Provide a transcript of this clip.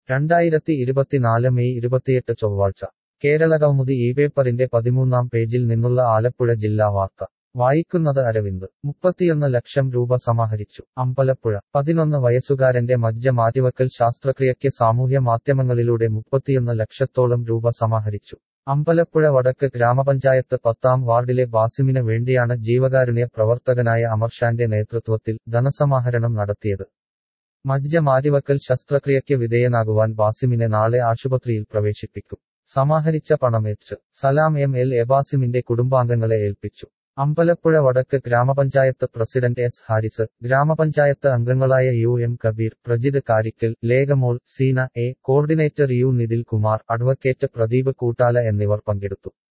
രണ്ടായിരത്തി ഇരുപത്തിനാല് മെയ് ഇരുപത്തിയെട്ട് ചൊവ്വാഴ്ച കേരള കൗമുദി ഈ പേപ്പറിന്റെ പതിമൂന്നാം പേജിൽ നിന്നുള്ള ആലപ്പുഴ ജില്ലാ വാർത്ത വായിക്കുന്നത് അരവിന്ദ് മുപ്പത്തിയൊന്ന് ലക്ഷം രൂപ സമാഹരിച്ചു അമ്പലപ്പുഴ പതിനൊന്ന് വയസ്സുകാരന്റെ മജ്ജ മാറ്റിവക്കൽ ശാസ്ത്രക്രിയയ്ക്ക് സാമൂഹ്യ മാധ്യമങ്ങളിലൂടെ മുപ്പത്തിയൊന്ന് ലക്ഷത്തോളം രൂപ സമാഹരിച്ചു അമ്പലപ്പുഴ വടക്ക് ഗ്രാമപഞ്ചായത്ത് പത്താം വാർഡിലെ ബാസിമിന് വേണ്ടിയാണ് ജീവകാരുണ്യ പ്രവർത്തകനായ അമർഷാന്റെ നേതൃത്വത്തിൽ ധനസമാഹരണം നടത്തിയത് മജ്ജ മാറ്റിവക്കൽ ശസ്ത്രക്രിയയ്ക്ക് വിധേയനാകുവാൻ ബാസിമിനെ നാളെ ആശുപത്രിയിൽ പ്രവേശിപ്പിക്കും സമാഹരിച്ച പണമെച്ച് സലാം എം എൽ എ ബാസിമിന്റെ കുടുംബാംഗങ്ങളെ ഏൽപ്പിച്ചു അമ്പലപ്പുഴ വടക്ക് ഗ്രാമപഞ്ചായത്ത് പ്രസിഡന്റ് എസ് ഹാരിസ് ഗ്രാമപഞ്ചായത്ത് അംഗങ്ങളായ U M Kabeer Prajith Karikkal Lekhamol Seena A coordinator U Nithil Kumar advocate Pradeep Koottala എന്നിവർ പങ്കെടുത്തു